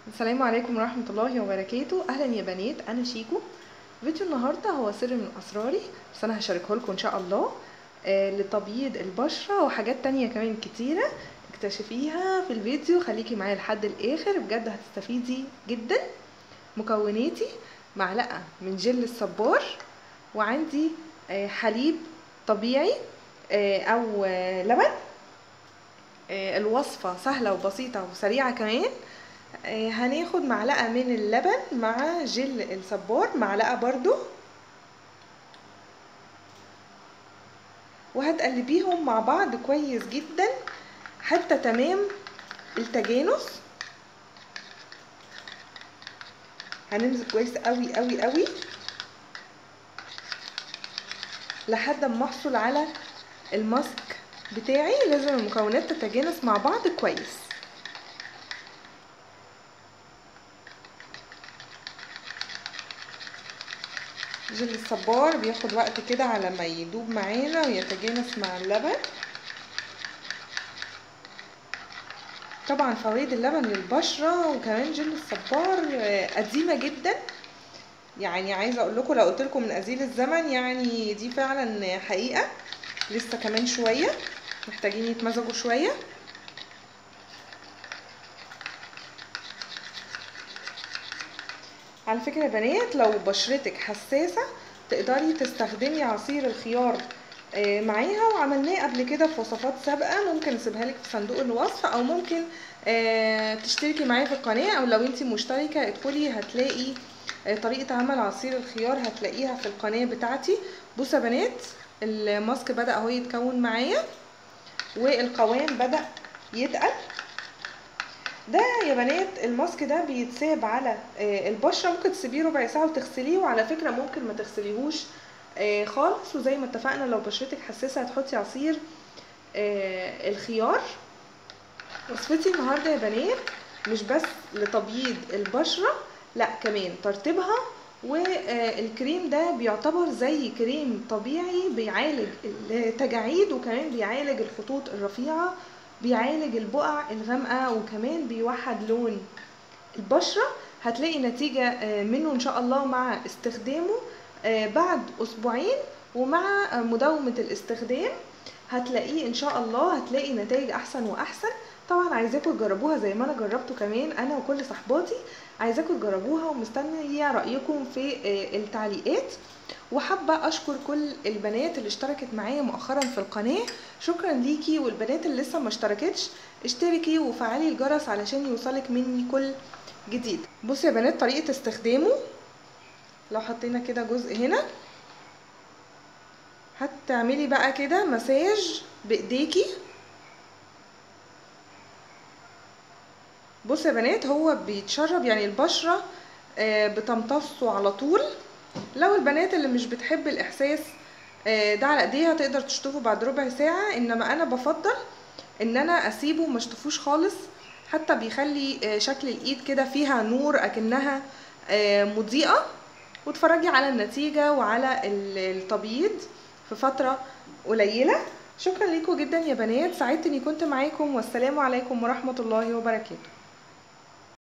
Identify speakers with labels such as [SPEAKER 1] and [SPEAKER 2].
[SPEAKER 1] السلام عليكم ورحمة الله وبركاته أهلا يا بنات أنا شيكو فيديو النهاردة هو سر من أسراري بس أنا هشاركه لكم إن شاء الله آه لتبييض البشرة وحاجات تانية كمان كتيرة اكتشفيها في الفيديو خليكي معايا لحد الآخر بجد هتستفيدي جدا مكوناتي معلقة من جل الصبار وعندي آه حليب طبيعي آه أو آه لبن آه الوصفة سهلة وبسيطة وسريعة كمان هناخد معلقة من اللبن مع جل الصبار معلقة برضو وهتقلبيهم مع بعض كويس جدا حتى تمام التجانس هنمسك كويس قوي قوي قوي لحد ما احصل على الماسك بتاعي لازم المكونات تتجانس مع بعض كويس جل الصبار بياخد وقت كده على ما يدوب معانا ويتجانس مع اللبن طبعا فوائد اللبن للبشرة وكمان جل الصبار قديمة جدا يعني عايزة اقول لكم لو قلت لكم من ازيل الزمن يعني دي فعلا حقيقة لسه كمان شوية محتاجين يتمزجوا شوية على فكرة يا بنات لو بشرتك حساسة تقدري تستخدمي عصير الخيار معاها وعملناه قبل كده في وصفات سابقة ممكن اسيبها لك في صندوق الوصف او ممكن تشتركي معايا في القناة او لو انتي مشتركة ادخلي هتلاقي طريقة عمل عصير الخيار هتلاقيها في القناة بتاعتي بصوا يا بنات الماسك بدأ اهو يتكون معايا والقوام بدأ يتقل ده يا بنات الماسك ده بيتساب على البشره ممكن تسيبيه ربع ساعه وتغسليه وعلى فكره ممكن ما تغسليهوش خالص وزي ما اتفقنا لو بشرتك حساسه هتحطي عصير الخيار وصفتي النهارده يا بنات مش بس لتبييض البشره لا كمان ترطيبها والكريم ده بيعتبر زي كريم طبيعي بيعالج التجاعيد وكمان بيعالج الخطوط الرفيعه بيعالج البقع الغامقة وكمان بيوحد لون البشرة هتلاقي نتيجة منه ان شاء الله مع استخدامه بعد اسبوعين ومع مداومة الاستخدام هتلاقيه ان شاء الله هتلاقي نتائج احسن واحسن طبعا عايزاكم تجربوها زي ما انا جربته كمان انا وكل صحباتي عايزاكم تجربوها ومستنيه رايكم في التعليقات وحابه اشكر كل البنات اللي اشتركت معايا مؤخرا في القناه شكرا ليكي والبنات اللي لسه ما اشتركتش اشتركي وفعلي الجرس علشان يوصلك مني كل جديد بصي يا بنات طريقه استخدامه لو حطينا كده جزء هنا هتعملي بقى كده مساج بايديكي بصوا يا بنات هو بيتشرب يعني البشره بتمتصه على طول لو البنات اللي مش بتحب الاحساس ده على ايديها تقدر تشطفه بعد ربع ساعه انما انا بفضل ان انا اسيبه ما اشطفوش خالص حتى بيخلي شكل الايد كده فيها نور اكنها مضيئه وتفرجي على النتيجه وعلى التبييض في فتره قليله شكرا لكم جدا يا بنات سعدت اني كنت معاكم والسلام عليكم ورحمه الله وبركاته